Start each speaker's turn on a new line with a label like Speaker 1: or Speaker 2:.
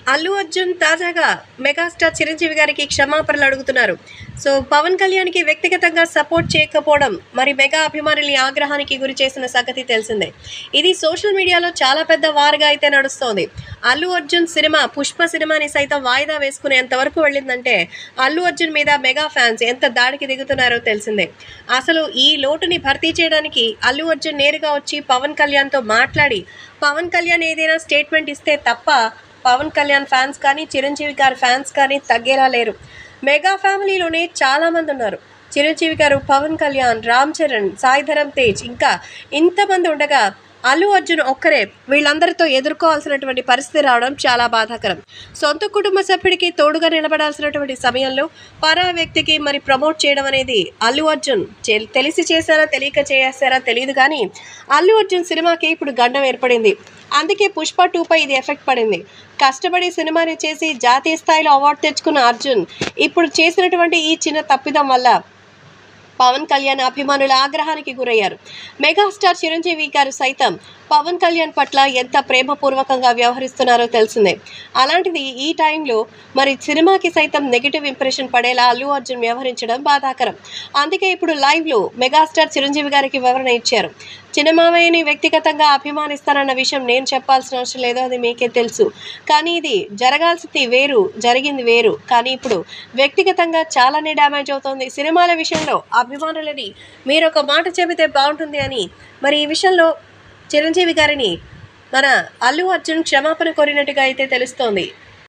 Speaker 1: అల్లు అర్జున్ తాజాగా మెగాస్టార్ చిరంజీవి గారికి క్షమాపణలు అడుగుతున్నారు సో పవన్ కళ్యాణ్కి వ్యక్తిగతంగా సపోర్ట్ చేయకపోవడం మరి మెగా అభిమానుల్ని ఆగ్రహానికి గురి చేసిన సంగతి తెలిసిందే ఇది సోషల్ మీడియాలో చాలా పెద్ద వారుగా అయితే నడుస్తోంది అల్లు అర్జున్ సినిమా పుష్ప సినిమాని సైతం వాయిదా వేసుకునేంత వరకు వెళ్ళిందంటే అల్లు అర్జున్ మీద మెగా ఫ్యాన్స్ ఎంత దాడికి దిగుతున్నారో తెలిసిందే అసలు ఈ లోటుని భర్తీ చేయడానికి అల్లు అర్జున్ నేరుగా వచ్చి పవన్ కళ్యాణ్తో మాట్లాడి పవన్ కళ్యాణ్ ఏదైనా స్టేట్మెంట్ ఇస్తే తప్ప పవన్ కళ్యాణ్ ఫ్యాన్స్ కానీ చిరంజీవి గారి ఫ్యాన్స్ కానీ తగ్గేలా లేరు మెగా ఫ్యామిలీలోనే చాలామంది ఉన్నారు చిరంజీవి గారు పవన్ కళ్యాణ్ రామ్ చరణ్ సాయిధరం తేజ్ ఇంకా ఇంతమంది ఉండగా అల్లు అర్జున్ ఒక్కరే వీళ్ళందరితో ఎదుర్కోవాల్సినటువంటి పరిస్థితి రావడం చాలా బాధాకరం సొంత కుటుంబ సభ్యుడికి తోడుగా నిలబడాల్సినటువంటి సమయంలో పరా వ్యక్తికి మరి ప్రమోట్ చేయడం అనేది అల్లు అర్జున్ చే- తెలిసి చేశారా తెలియక చేశారా తెలియదు కానీ అల్లు అర్జున్ సినిమాకి ఇప్పుడు గండం ఏర్పడింది అందుకే పుష్ప టూపై ఇది ఎఫెక్ట్ పడింది కష్టపడి సినిమాని చేసి జాతీయ స్థాయిలో అవార్డు తెచ్చుకున్న అర్జున్ ఇప్పుడు చేసినటువంటి ఈ చిన్న తప్పిదం వల్ల పవన్ కళ్యాణ్ అభిమానుల ఆగ్రహానికి గురయ్యారు మెగాస్టార్ చిరంజీవి గారు సైతం పవన్ కళ్యాణ్ పట్ల ఎంత ప్రేమపూర్వకంగా వ్యవహరిస్తున్నారో తెలిసిందే అలాంటిది ఈ టైంలో మరి సినిమాకి సైతం నెగిటివ్ ఇంప్రెషన్ పడేలా అల్లు అర్జున్ వ్యవహరించడం బాధాకరం అందుకే ఇప్పుడు లైవ్లో మెగాస్టార్ చిరంజీవి గారికి వివరణ ఇచ్చారు చిన్నమావయ్యని వ్యక్తిగతంగా అభిమానిస్తానన్న విషయం నేను చెప్పాల్సిన అవసరం లేదో అది మీకే తెలుసు కానీ ఇది జరగాల్సింది వేరు జరిగింది వేరు కానీ ఇప్పుడు వ్యక్తిగతంగా చాలానే డ్యామేజ్ అవుతోంది సినిమాల విషయంలో అభిమానులని మీరు ఒక మాట చెబితే బాగుంటుంది అని మరి ఈ విషయంలో చిరంజీవి గారిని మన అల్లు అర్జున్ క్షమాపణ కోరినట్టుగా అయితే తెలుస్తోంది